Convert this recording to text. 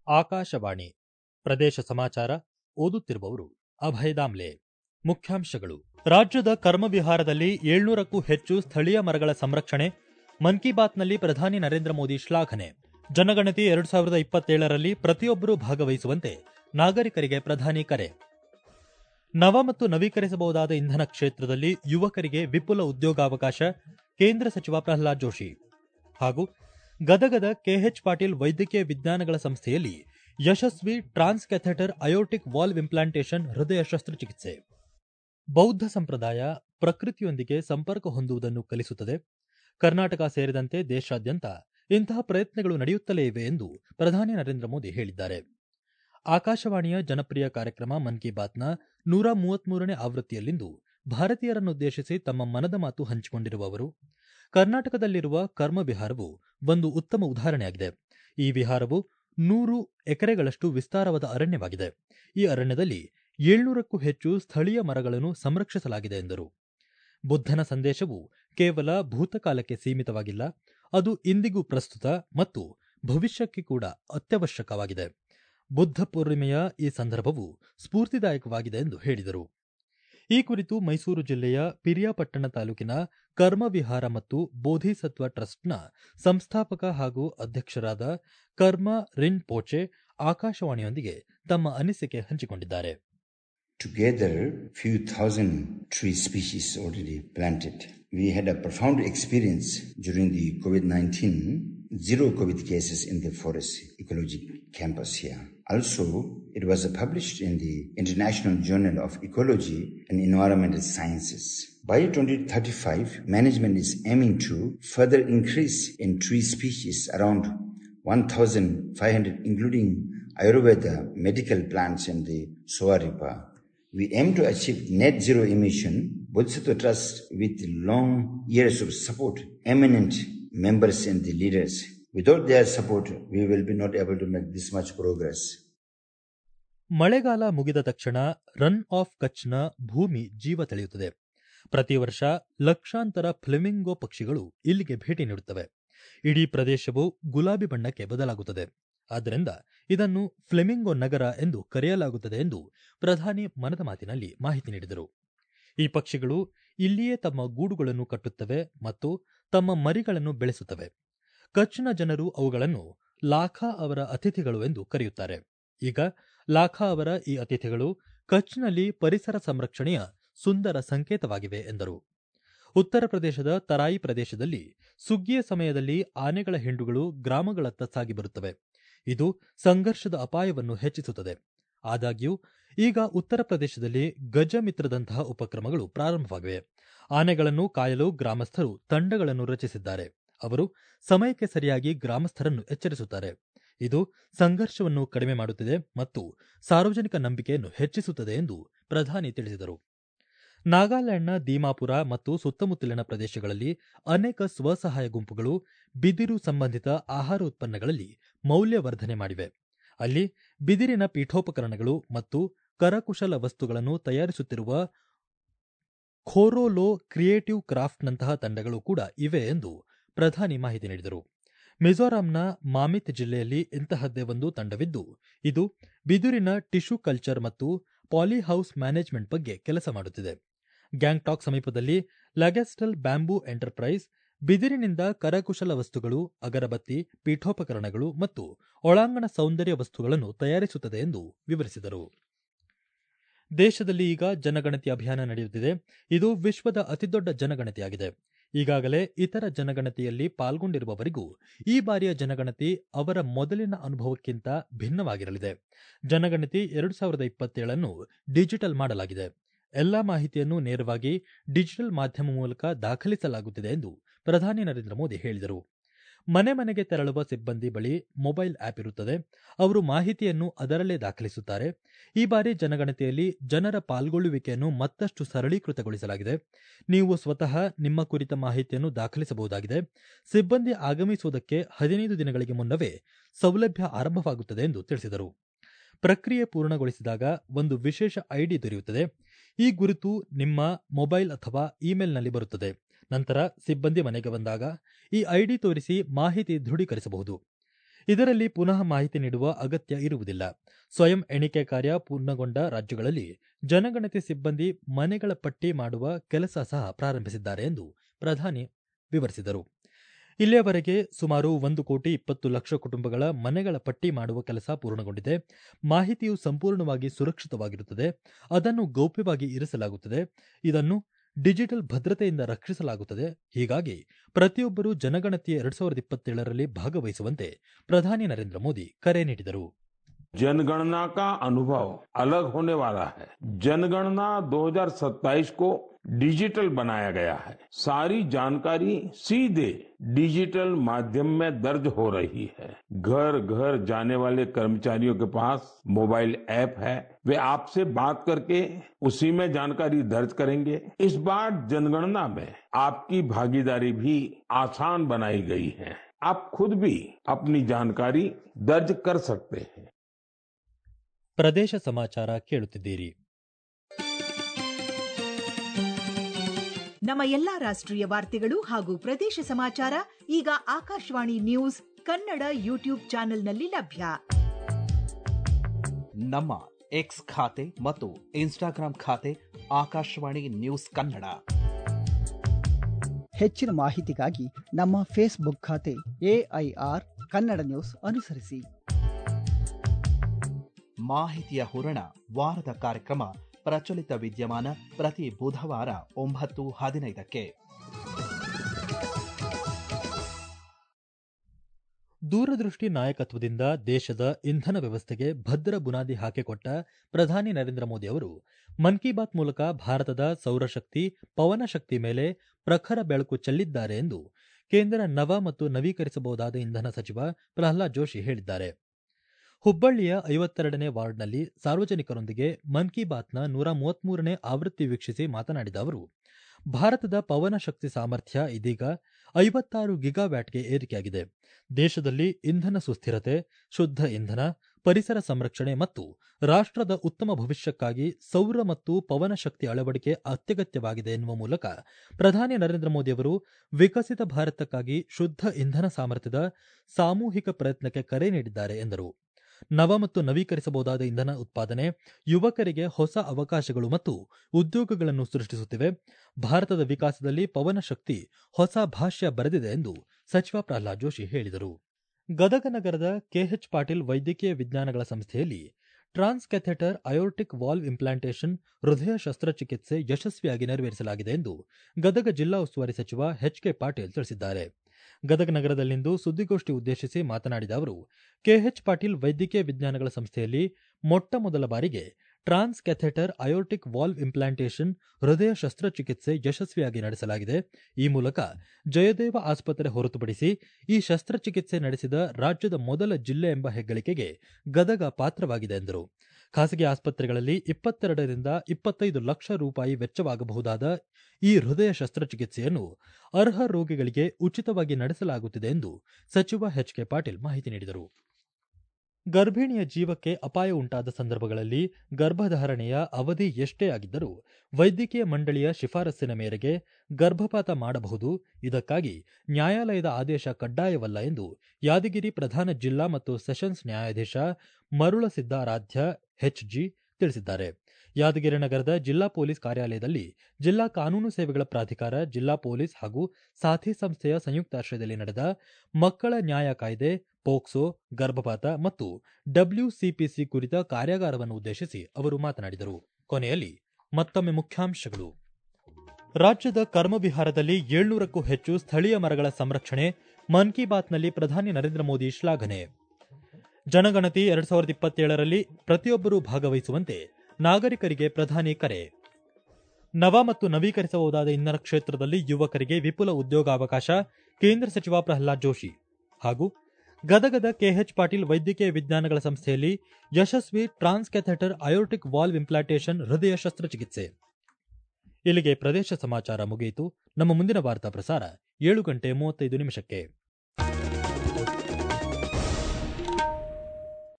ಆಕಾಶವಾಣಿ ಪ್ರದೇಶ ಸಮಾಚಾರ ಓದುತ್ತಿರುವವರು ಅಭಯ ದಾಮ್ಲೆ ಮುಖ್ಯಾಂಶಗಳು ರಾಜ್ಯದ ಕರ್ಮವಿಹಾರದಲ್ಲಿ ಏಳ್ನೂರಕ್ಕೂ ಹೆಚ್ಚು ಸ್ಥಳೀಯ ಮರಗಳ ಸಂರಕ್ಷಣೆ ಮನ್ ಕಿ ಬಾತ್ನಲ್ಲಿ ಪ್ರಧಾನಿ ನರೇಂದ್ರ ಮೋದಿ ಶ್ಲಾಘನೆ ಜನಗಣತಿ ಎರಡು ಸಾವಿರದ ಇಪ್ಪತ್ತೇಳರಲ್ಲಿ ಪ್ರತಿಯೊಬ್ಬರೂ ಭಾಗವಹಿಸುವಂತೆ ನಾಗರಿಕರಿಗೆ ಪ್ರಧಾನಿ ಕರೆ ನವ ಮತ್ತು ನವೀಕರಿಸಬಹುದಾದ ಇಂಧನ ಕ್ಷೇತ್ರದಲ್ಲಿ ಯುವಕರಿಗೆ ವಿಪುಲ ಉದ್ಯೋಗಾವಕಾಶ ಕೇಂದ್ರ ಸಚಿವ ಪ್ರಹ್ಲಾದ್ ಜೋಶಿ ಹಾಗೂ ಗದಗದ ಕೆಎಚ್ ಪಾಟೀಲ್ ವೈದ್ಯಕೀಯ ವಿಜ್ಞಾನಗಳ ಸಂಸ್ಥೆಯಲ್ಲಿ ಯಶಸ್ವಿ transcatheter aortic valve implantation ಹೃದಯ ಶಸ್ತ್ರಚಿಕಿತ್ಸೆ ಬೌದ್ಧ ಸಂಪ್ರದಾಯ ಪ್ರಕೃತಿಯೊಂದಿಗೆ ಸಂಪರ್ಕ ಹೊಂದುವುದನ್ನು ಕಲಿಸುತ್ತದೆ ಕರ್ನಾಟಕ ಸೇರಿದಂತೆ ದೇಶಾದ್ಯಂತ ಇಂತಹ ಪ್ರಯತ್ನಗಳು ನಡೆಯುತ್ತಲೇ ಇವೆ ಎಂದು ಪ್ರಧಾನಿ ನರೇಂದ್ರ ಮೋದಿ ಹೇಳಿದ್ದಾರೆ ಆಕಾಶವಾಣಿಯ ಜನಪ್ರಿಯ ಕಾರ್ಯಕ್ರಮ ಮನ್ ಕಿ ಬಾತ್ನ ನೂರ ಮೂವತ್ಮೂರನೇ ಆವೃತ್ತಿಯಲ್ಲಿಂದು ಭಾರತೀಯರನ್ನುದ್ದೇಶಿಸಿ ತಮ್ಮ ಮನದ ಮಾತು ಹಂಚಿಕೊಂಡಿರುವ ಅವರು ಕರ್ನಾಟಕದಲ್ಲಿರುವ ಕರ್ಮ ವಿಹಾರವು ಒಂದು ಉತ್ತಮ ಉದಾಹರಣೆಯಾಗಿದೆ ಈ ವಿಹಾರವು ನೂರು ಎಕರೆಗಳಷ್ಟು ವಿಸ್ತಾರವಾದ ಅರಣ್ಯವಾಗಿದೆ ಈ ಅರಣ್ಯದಲ್ಲಿ ಏಳ್ನೂರಕ್ಕೂ ಹೆಚ್ಚು ಸ್ಥಳೀಯ ಮರಗಳನ್ನು ಸಂರಕ್ಷಿಸಲಾಗಿದೆ ಎಂದರು ಬುದ್ಧನ ಸಂದೇಶವು ಕೇವಲ ಭೂತಕಾಲಕ್ಕೆ ಸೀಮಿತವಾಗಿಲ್ಲ ಅದು ಇಂದಿಗೂ ಪ್ರಸ್ತುತ ಮತ್ತು ಭವಿಷ್ಯಕ್ಕೆ ಕೂಡ ಅತ್ಯವಶ್ಯಕವಾಗಿದೆ ಬುದ್ಧ ಪೂರ್ಣಿಮೆಯ ಈ ಸಂದರ್ಭವು ಸ್ಫೂರ್ತಿದಾಯಕವಾಗಿದೆ ಎಂದು ಹೇಳಿದರು ಈ ಕುರಿತು ಮೈಸೂರು ಜಿಲ್ಲೆಯ ಪಿರಿಯಾಪಟ್ಟಣ ತಾಲೂಕಿನ ಕರ್ಮವಿಹಾರ ಮತ್ತು ಬೋಧಿಸತ್ವ ಟ್ರಸ್ಟ್ನ ಸಂಸ್ಥಾಪಕ ಹಾಗೂ ಅಧ್ಯಕ್ಷರಾದ ಕರ್ಮ ರಿನ್ ಪೋಚೆ ಆಕಾಶವಾಣಿಯೊಂದಿಗೆ ತಮ್ಮ ಅನಿಸಿಕೆ ಹಂಚಿಕೊಂಡಿದ್ದಾರೆ Together, few thousand tree species already planted. We had a profound experience during the COVID-19, zero COVID cases in the forest ecology campus here. Also, it was published in the International Journal of Ecology and Environmental Sciences. By 2035, management is aiming to further increase in tree species around 1,500, including Ayurveda medical plants in the Soaripa. We aim to achieve net zero emission, Bodhisattva Trust, with long years of support, eminent members and the leaders. Without their support, we will be not able to make this much progress. ಮಳೆಗಾಲ ಮುಗಿದ ತಕ್ಷಣ run of ಕಚ್ನ ಭೂಮಿ ಜೀವ ತಳೆಯುತ್ತದೆ ಪ್ರತಿ ವರ್ಷ ಲಕ್ಷಾಂತರ flamingo ಪಕ್ಷಿಗಳು ಇಲ್ಲಿಗೆ ಭೇಟಿ ನೀಡುತ್ತವೆ ಇಡೀ ಪ್ರದೇಶವು ಗುಲಾಬಿ ಬಣ್ಣಕ್ಕೆ ಬದಲಾಗುತ್ತದೆ ಆದ್ದರಿಂದ ಇದನ್ನು ಫ್ಲೆಮಿಂಗೋ ನಗರ ಎಂದು ಕರೆಯಲಾಗುತ್ತದೆ ಎಂದು ಪ್ರಧಾನಿ ಮನದ ಮಾತಿನಲ್ಲಿ ಮಾಹಿತಿ ನೀಡಿದರು ಈ ಪಕ್ಷಿಗಳು ಇಲ್ಲಿಯೇ ತಮ್ಮ ಗೂಡುಗಳನ್ನು ಕಟ್ಟುತ್ತವೆ ಮತ್ತು ತಮ್ಮ ಮರಿಗಳನ್ನು ಬೆಳೆಸುತ್ತವೆ ಕಚ್ನ ಜನರು ಅವುಗಳನ್ನು ಲಾಖಾ ಅವರ ಅತಿಥಿಗಳು ಎಂದು ಕರೆಯುತ್ತಾರೆ ಈಗ ಲಾಖಾ ಅವರ ಈ ಅತಿಥಿಗಳು ಕಚ್ನಲ್ಲಿ ಪರಿಸರ ಸಂರಕ್ಷಣೆಯ ಸುಂದರ ಸಂಕೇತವಾಗಿವೆ ಎಂದರು ಉತ್ತರ ಪ್ರದೇಶದ ತರಾಯಿ ಪ್ರದೇಶದಲ್ಲಿ ಸುಗ್ಗಿಯ ಸಮಯದಲ್ಲಿ ಆನೆಗಳ ಹಿಂಡುಗಳು ಗ್ರಾಮಗಳತ್ತ ಸಾಗಿ ಬರುತ್ತವೆ ಇದು ಸಂಘರ್ಷದ ಅಪಾಯವನ್ನು ಹೆಚ್ಚಿಸುತ್ತದೆ ಆದಾಗ್ಯೂ ಈಗ ಉತ್ತರ ಪ್ರದೇಶದಲ್ಲಿ ಗಜಮಿತ್ರದಂತಹ ಉಪಕ್ರಮಗಳು ಪ್ರಾರಂಭವಾಗಿವೆ ಆನೆಗಳನ್ನು ಕಾಯಲು ಗ್ರಾಮಸ್ಥರು ತಂಡಗಳನ್ನು ರಚಿಸಿದ್ದಾರೆ ಅವರು ಸಮಯಕ್ಕೆ ಸರಿಯಾಗಿ ಗ್ರಾಮಸ್ಥರನ್ನು ಎಚ್ಚರಿಸುತ್ತಾರೆ ಇದು ಸಂಘರ್ಷವನ್ನು ಕಡಿಮೆ ಮಾಡುತ್ತಿದೆ ಮತ್ತು ಸಾರ್ವಜನಿಕ ನಂಬಿಕೆಯನ್ನು ಹೆಚ್ಚಿಸುತ್ತದೆ ಎಂದು ಪ್ರಧಾನಿ ತಿಳಿಸಿದರು ನಾಗಾಲ್ಯಾಂಡ್ನ ದೀಮಾಪುರ ಮತ್ತು ಸುತ್ತಮುತ್ತಲಿನ ಪ್ರದೇಶಗಳಲ್ಲಿ ಅನೇಕ ಸ್ವಸಹಾಯ ಗುಂಪುಗಳು ಬಿದಿರು ಸಂಬಂಧಿತ ಆಹಾರ ಉತ್ಪನ್ನಗಳಲ್ಲಿ ಮೌಲ್ಯವರ್ಧನೆ ಮಾಡಿವೆ ಅಲ್ಲಿ ಬಿದಿರಿನ ಪೀಠೋಪಕರಣಗಳು ಮತ್ತು ಕರಕುಶಲ ವಸ್ತುಗಳನ್ನು ತಯಾರಿಸುತ್ತಿರುವ ಖೋರೋಲೋ ಕ್ರಿಯೇಟಿವ್ ಕ್ರಾಫ್ಟ್ನಂತಹ ತಂಡಗಳು ಕೂಡ ಇವೆ ಎಂದು ಪ್ರಧಾನಿ ಮಾಹಿತಿ ನೀಡಿದರು ಮಿಜೋರಾಂನ ಮಾಮಿತ್ ಜಿಲ್ಲೆಯಲ್ಲಿ ಇಂತಹದ್ದೇ ಒಂದು ತಂಡವಿದ್ದು ಇದು ಬಿದಿರಿನ ಟಿಶ್ಯೂ ಕಲ್ಚರ್ ಮತ್ತು ಪಾಲಿಹೌಸ್ ಮ್ಯಾನೇಜ್ಮೆಂಟ್ ಬಗ್ಗೆ ಕೆಲಸ ಮಾಡುತ್ತಿದೆ ಗ್ಯಾಂಗ್ಟಾಕ್ ಸಮೀಪದಲ್ಲಿ ಲಗೆಸ್ಟಲ್ ಬ್ಯಾಂಬೂ ಎಂಟರ್ಪ್ರೈಸ್ ಬಿದಿರಿನಿಂದ ಕರಕುಶಲ ವಸ್ತುಗಳು ಅಗರಬತ್ತಿ ಪೀಠೋಪಕರಣಗಳು ಮತ್ತು ಒಳಾಂಗಣ ಸೌಂದರ್ಯ ವಸ್ತುಗಳನ್ನು ತಯಾರಿಸುತ್ತದೆ ಎಂದು ವಿವರಿಸಿದರು ದೇಶದಲ್ಲಿ ಈಗ ಜನಗಣತಿ ಅಭಿಯಾನ ನಡೆಯುತ್ತಿದೆ ಇದು ವಿಶ್ವದ ಅತಿದೊಡ್ಡ ಜನಗಣತಿಯಾಗಿದೆ ಈಗಾಗಲೇ ಇತರ ಜನಗಣತಿಯಲ್ಲಿ ಪಾಲ್ಗೊಂಡಿರುವವರಿಗೂ ಈ ಬಾರಿಯ ಜನಗಣತಿ ಅವರ ಮೊದಲಿನ ಅನುಭವಕ್ಕಿಂತ ಭಿನ್ನವಾಗಿರಲಿದೆ ಜನಗಣತಿ ಎರಡು ಸಾವಿರದ ಇಪ್ಪತ್ತೇಳನ್ನು ಡಿಜಿಟಲ್ ಮಾಡಲಾಗಿದೆ ಎಲ್ಲಾ ಮಾಹಿತಿಯನ್ನು ನೇರವಾಗಿ ಡಿಜಿಟಲ್ ಮಾಧ್ಯಮ ಮೂಲಕ ದಾಖಲಿಸಲಾಗುತ್ತಿದೆ ಎಂದು ಪ್ರಧಾನಿ ನರೇಂದ್ರ ಮೋದಿ ಹೇಳಿದರು ಮನೆ ಮನೆಗೆ ತೆರಳುವ ಸಿಬ್ಬಂದಿ ಬಳಿ ಮೊಬೈಲ್ ಆಪ್ ಇರುತ್ತದೆ ಅವರು ಮಾಹಿತಿಯನ್ನು ಅದರಲ್ಲೇ ದಾಖಲಿಸುತ್ತಾರೆ ಈ ಬಾರಿ ಜನಗಣತಿಯಲ್ಲಿ ಜನರ ಪಾಲ್ಗೊಳ್ಳುವಿಕೆಯನ್ನು ಮತ್ತಷ್ಟು ಸರಳೀಕೃತಗೊಳಿಸಲಾಗಿದೆ ನೀವು ಸ್ವತಃ ನಿಮ್ಮ ಕುರಿತ ಮಾಹಿತಿಯನ್ನು ದಾಖಲಿಸಬಹುದಾಗಿದೆ ಸಿಬ್ಬಂದಿ ಆಗಮಿಸುವುದಕ್ಕೆ ಹದಿನೈದು ದಿನಗಳಿಗೆ ಮುನ್ನವೇ ಸೌಲಭ್ಯ ಆರಂಭವಾಗುತ್ತದೆ ಎಂದು ತಿಳಿಸಿದರು ಪ್ರಕ್ರಿಯೆ ಪೂರ್ಣಗೊಳಿಸಿದಾಗ ಒಂದು ವಿಶೇಷ ಐಡಿ ದೊರೆಯುತ್ತದೆ ಈ ಗುರುತು ನಿಮ್ಮ ಮೊಬೈಲ್ ಅಥವಾ ಇಮೇಲ್ನಲ್ಲಿ ಬರುತ್ತದೆ ನಂತರ ಸಿಬ್ಬಂದಿ ಮನೆಗೆ ಬಂದಾಗ ಈ ಐಡಿ ತೋರಿಸಿ ಮಾಹಿತಿ ದೃಢೀಕರಿಸಬಹುದು ಇದರಲ್ಲಿ ಪುನಃ ಮಾಹಿತಿ ನೀಡುವ ಅಗತ್ಯ ಇರುವುದಿಲ್ಲ ಸ್ವಯಂ ಎಣಿಕೆ ಕಾರ್ಯ ಪೂರ್ಣಗೊಂಡ ರಾಜ್ಯಗಳಲ್ಲಿ ಜನಗಣತಿ ಸಿಬ್ಬಂದಿ ಮನೆಗಳ ಪಟ್ಟಿ ಮಾಡುವ ಕೆಲಸ ಸಹ ಪ್ರಾರಂಭಿಸಿದ್ದಾರೆ ಎಂದು ಪ್ರಧಾನಿ ವಿವರಿಸಿದರು ಇಲ್ಲಿಯವರೆಗೆ ಸುಮಾರು ಒಂದು ಕೋಟಿ ಇಪ್ಪತ್ತು ಲಕ್ಷ ಕುಟುಂಬಗಳ ಮನೆಗಳ ಪಟ್ಟಿ ಮಾಡುವ ಕೆಲಸ ಪೂರ್ಣಗೊಂಡಿದೆ ಮಾಹಿತಿಯು ಸಂಪೂರ್ಣವಾಗಿ ಸುರಕ್ಷಿತವಾಗಿರುತ್ತದೆ ಅದನ್ನು ಗೌಪ್ಯವಾಗಿ ಇರಿಸಲಾಗುತ್ತದೆ ಇದನ್ನು ಡಿಜಿಟಲ್ ಭದ್ರತೆಯಿಂದ ರಕ್ಷಿಸಲಾಗುತ್ತದೆ ಹೀಗಾಗಿ ಪ್ರತಿಯೊಬ್ಬರೂ ಜನಗಣತಿಯ ಎರಡ್ ಸಾವಿರದ ಇಪ್ಪತ್ತೇಳರಲ್ಲಿ ಭಾಗವಹಿಸುವಂತೆ ಪ್ರಧಾನಿ ನರೇಂದ್ರ ಮೋದಿ ಕರೆ ನೀಡಿದರು जनगणना का अनुभव अलग होने वाला है जनगणना 2027 को डिजिटल बनाया गया है सारी जानकारी सीधे डिजिटल माध्यम में दर्ज हो रही है घर घर जाने वाले कर्मचारियों के पास मोबाइल ऐप है वे आपसे बात करके उसी में जानकारी दर्ज करेंगे इस बार जनगणना में आपकी भागीदारी भी आसान बनाई गई है आप खुद भी अपनी जानकारी दर्ज कर सकते हैं ಪ್ರದೇಶ ಸಮಾಚಾರ ಕೇಳುತ್ತಿದ್ದೀರಿ ನಮ್ಮ ಎಲ್ಲಾ ರಾಷ್ಟ್ರೀಯ ವಾರ್ತೆಗಳು ಹಾಗೂ ಪ್ರದೇಶ ಸಮಾಚಾರ ಈಗ ಆಕಾಶವಾಣಿ ನ್ಯೂಸ್ ಕನ್ನಡ ಯೂಟ್ಯೂಬ್ ಚಾನೆಲ್ನಲ್ಲಿ ಲಭ್ಯ ನಮ್ಮ ಎಕ್ಸ್ ಖಾತೆ ಮತ್ತು ಇನ್ಸ್ಟಾಗ್ರಾಂ ಖಾತೆ ಆಕಾಶವಾಣಿ ನ್ಯೂಸ್ ಕನ್ನಡ ಹೆಚ್ಚಿನ ಮಾಹಿತಿಗಾಗಿ ನಮ್ಮ ಫೇಸ್ಬುಕ್ ಖಾತೆ ಎಐಆರ್ ಕನ್ನಡ ನ್ಯೂಸ್ ಅನುಸರಿಸಿ ಮಾಹಿತಿಯ ಹೂರಣ ವಾರದ ಕಾರ್ಯಕ್ರಮ ಪ್ರಚಲಿತ ವಿದ್ಯಮಾನ ಪ್ರತಿ ಬುಧವಾರ ಒಂಬತ್ತು ಹದಿನೈದಕ್ಕೆ ದೂರದೃಷ್ಟಿ ನಾಯಕತ್ವದಿಂದ ದೇಶದ ಇಂಧನ ವ್ಯವಸ್ಥೆಗೆ ಭದ್ರ ಬುನಾದಿ ಹಾಕಿಕೊಟ್ಟ ಪ್ರಧಾನಿ ನರೇಂದ್ರ ಮೋದಿ ಅವರು ಮನ್ ಕಿ ಬಾತ್ ಮೂಲಕ ಭಾರತದ ಸೌರಶಕ್ತಿ ಪವನ ಶಕ್ತಿ ಮೇಲೆ ಪ್ರಖರ ಬೆಳಕು ಚೆಲ್ಲಿದ್ದಾರೆ ಎಂದು ಕೇಂದ್ರ ನವ ಮತ್ತು ನವೀಕರಿಸಬಹುದಾದ ಇಂಧನ ಸಚಿವ ಪ್ರಹ್ಲಾದ್ ಜೋಶಿ ಹೇಳಿದ್ದಾರೆ ಹುಬ್ಬಳ್ಳಿಯ ಐವತ್ತೆರಡನೇ ವಾರ್ಡ್ನಲ್ಲಿ ಸಾರ್ವಜನಿಕರೊಂದಿಗೆ ಮನ್ ಕಿ ಬಾತ್ನ ನೂರ ಮೂವತ್ಮೂರನೇ ಆವೃತ್ತಿ ವೀಕ್ಷಿಸಿ ಮಾತನಾಡಿದ ಅವರು ಭಾರತದ ಪವನ ಶಕ್ತಿ ಸಾಮರ್ಥ್ಯ ಇದೀಗ ಐವತ್ತಾರು ಗಿಗಾವ್ಯಾಟ್ಗೆ ಏರಿಕೆಯಾಗಿದೆ ದೇಶದಲ್ಲಿ ಇಂಧನ ಸುಸ್ಥಿರತೆ ಶುದ್ಧ ಇಂಧನ ಪರಿಸರ ಸಂರಕ್ಷಣೆ ಮತ್ತು ರಾಷ್ಟ್ರದ ಉತ್ತಮ ಭವಿಷ್ಯಕ್ಕಾಗಿ ಸೌರ ಮತ್ತು ಪವನ ಶಕ್ತಿ ಅಳವಡಿಕೆ ಅತ್ಯಗತ್ಯವಾಗಿದೆ ಎನ್ನುವ ಮೂಲಕ ಪ್ರಧಾನಿ ನರೇಂದ್ರ ಮೋದಿ ಅವರು ವಿಕಸಿತ ಭಾರತಕ್ಕಾಗಿ ಶುದ್ಧ ಇಂಧನ ಸಾಮರ್ಥ್ಯದ ಸಾಮೂಹಿಕ ಪ್ರಯತ್ನಕ್ಕೆ ಕರೆ ನೀಡಿದ್ದಾರೆ ಎಂದರು ನವ ಮತ್ತು ನವೀಕರಿಸಬಹುದಾದ ಇಂಧನ ಉತ್ಪಾದನೆ ಯುವಕರಿಗೆ ಹೊಸ ಅವಕಾಶಗಳು ಮತ್ತು ಉದ್ಯೋಗಗಳನ್ನು ಸೃಷ್ಟಿಸುತ್ತಿವೆ ಭಾರತದ ವಿಕಾಸದಲ್ಲಿ ಪವನ ಶಕ್ತಿ ಹೊಸ ಭಾಷ್ಯ ಬರೆದಿದೆ ಎಂದು ಸಚಿವ ಪ್ರಹ್ಲಾದ್ ಜೋಶಿ ಹೇಳಿದರು ಗದಗ ನಗರದ ಕೆಎಚ್ ಪಾಟೀಲ್ ವೈದ್ಯಕೀಯ ವಿಜ್ಞಾನಗಳ ಸಂಸ್ಥೆಯಲ್ಲಿ ಟ್ರಾನ್ಸ್ಕ್ಯಾಥೆಟರ್ ಅಯೋರ್ಟಿಕ್ ವಾಲ್ವ್ ಇಂಪ್ಲಾಂಟೇಷನ್ ಹೃದಯ ಶಸ್ತ್ರಚಿಕಿತ್ಸೆ ಯಶಸ್ವಿಯಾಗಿ ನೆರವೇರಿಸಲಾಗಿದೆ ಎಂದು ಗದಗ ಜಿಲ್ಲಾ ಉಸ್ತುವಾರಿ ಸಚಿವ ಎಚ್ ಕೆ ಪಾಟೀಲ್ ತಿಳಿಸಿದ್ದಾರೆ ಗದಗ ನಗರದಲ್ಲಿಂದು ಸುದ್ದಿಗೋಷ್ಠಿ ಉದ್ದೇಶಿಸಿ ಮಾತನಾಡಿದ ಅವರು ಕೆಎಚ್ ಪಾಟೀಲ್ ವೈದ್ಯಕೀಯ ವಿಜ್ಞಾನಗಳ ಸಂಸ್ಥೆಯಲ್ಲಿ ಮೊಟ್ಟ ಮೊದಲ ಬಾರಿಗೆ transcatheter aortic valve implantation ಹೃದಯ ಶಸ್ತ್ರಚಿಕಿತ್ಸೆ ಯಶಸ್ವಿಯಾಗಿ ನಡೆಸಲಾಗಿದೆ ಈ ಮೂಲಕ ಜಯದೇವ ಆಸ್ಪತ್ರೆ ಹೊರತುಪಡಿಸಿ ಈ ಶಸ್ತ್ರಚಿಕಿತ್ಸೆ ನಡೆಸಿದ ರಾಜ್ಯದ ಮೊದಲ ಜಿಲ್ಲೆ ಎಂಬ ಹೆಗ್ಗಳಿಕೆಗೆ ಗದಗ ಪಾತ್ರವಾಗಿದೆ ಎಂದರು ಖಾಸಗಿ ಆಸ್ಪತ್ರೆಗಳಲ್ಲಿ ಇಪ್ಪತ್ತೆರಡರಿಂದ ಇಪ್ಪತ್ತೈದು ಲಕ್ಷ ರೂಪಾಯಿ ವೆಚ್ಚವಾಗಬಹುದಾದ ಈ ಹೃದಯ ಶಸ್ತ್ರಚಿಕಿತ್ಸೆಯನ್ನು ಅರ್ಹ ರೋಗಿಗಳಿಗೆ ಉಚಿತವಾಗಿ ನಡೆಸಲಾಗುತ್ತಿದೆ ಎಂದು ಸಚಿವ ಎಚ್ ಕೆ ಪಾಟೀಲ್ ಮಾಹಿತಿ ನೀಡಿದರು ಗರ್ಭಿಣಿಯ ಜೀವಕ್ಕೆ ಅಪಾಯ ಉಂಟಾದ ಸಂದರ್ಭಗಳಲ್ಲಿ ಗರ್ಭಧಾರಣೆಯ ಅವಧಿ ಎಷ್ಟೇ ಆಗಿದ್ದರೂ ವೈದ್ಯಕೀಯ ಮಂಡಳಿಯ ಶಿಫಾರಸ್ಸಿನ ಮೇರೆಗೆ ಗರ್ಭಪಾತ ಮಾಡಬಹುದು ಇದಕ್ಕಾಗಿ ನ್ಯಾಯಾಲಯದ ಆದೇಶ ಕಡ್ಡಾಯವಲ್ಲ ಎಂದು ಯಾದಗಿರಿ ಪ್ರಧಾನ ಜಿಲ್ಲಾ ಮತ್ತು ಸೆಷನ್ಸ್ ನ್ಯಾಯಾಧೀಶ ಮರುಳಸಿದ್ದಾರಾಧ್ಯ ಎಚ್ಜಿ ತಿಳಿಸಿದ್ದಾರೆ ಯಾದಗಿರಿ ನಗರದ ಜಿಲ್ಲಾ ಪೊಲೀಸ್ ಕಾರ್ಯಾಲಯದಲ್ಲಿ ಜಿಲ್ಲಾ ಕಾನೂನು ಸೇವೆಗಳ ಪ್ರಾಧಿಕಾರ ಜಿಲ್ಲಾ ಪೊಲೀಸ್ ಹಾಗೂ ಸಾಥಿ ಸಂಸ್ಥೆಯ ಸಂಯುಕ್ತಾಶ್ರಯದಲ್ಲಿ ನಡೆದ ಮಕ್ಕಳ ನ್ಯಾಯ ಕಾಯ್ದೆ ಪೋಕ್ಸೋ ಗರ್ಭಪಾತ ಮತ್ತು ಡಬ್ಲ್ಯೂಸಿಪಿಸಿ ಕುರಿತ ಕಾರ್ಯಾಗಾರವನ್ನು ಉದ್ದೇಶಿಸಿ ಅವರು ಮಾತನಾಡಿದರು ಕೊನೆಯಲ್ಲಿ ಮತ್ತೊಮ್ಮೆ ಮುಖ್ಯಾಂಶಗಳು ರಾಜ್ಯದ ಕರ್ಮವಿಹಾರದಲ್ಲಿ ಏಳ್ನೂರಕ್ಕೂ ಹೆಚ್ಚು ಸ್ಥಳೀಯ ಮರಗಳ ಸಂರಕ್ಷಣೆ ಮನ್ ಕಿ ಬಾತ್ನಲ್ಲಿ ಪ್ರಧಾನಿ ನರೇಂದ್ರ ಮೋದಿ ಶ್ಲಾಘನೆ ಜನಗಣತಿ ಎರಡ್ ಸಾವಿರದ ಇಪ್ಪತ್ತೇಳರಲ್ಲಿ ಪ್ರತಿಯೊಬ್ಬರೂ ಭಾಗವಹಿಸುವಂತೆ ನಾಗರಿಕರಿಗೆ ಪ್ರಧಾನಿ ಕರೆ ನವ ಮತ್ತು ನವೀಕರಿಸಬಹುದಾದ ಇಂಧನ ಕ್ಷೇತ್ರದಲ್ಲಿ ಯುವಕರಿಗೆ ವಿಪುಲ ಉದ್ಯೋಗಾವಕಾಶ ಕೇಂದ್ರ ಸಚಿವ ಪ್ರಹ್ಲಾದ್ ಜೋಶಿ ಹಾಗೂ ಗದಗದ ಕೆಎಚ್ ಪಾಟೀಲ್ ವೈದ್ಯಕೀಯ ವಿಜ್ಞಾನಗಳ ಸಂಸ್ಥೆಯಲ್ಲಿ ಯಶಸ್ವಿ ಟ್ರಾನ್ಸ್ಕ್ಯಾಥೆಟರ್ ಅಯೋರ್ಟಿಕ್ ವಾಲ್ವ್ ಇಂಪ್ಲಾಂಟೇಷನ್ ಹೃದಯ ಶಸ್ತ್ರಚಿಕಿತ್ಸೆ ಇಲ್ಲಿಗೆ ಪ್ರದೇಶ ಸಮಾಚಾರ ಮುಗಿಯಿತು ನಮ್ಮ ಮುಂದಿನ ವಾರ್ತಾ ಪ್ರಸಾರ ಏಳು ಗಂಟೆ ಮೂವತ್ತೈದು ನಿಮಿಷಕ್ಕೆ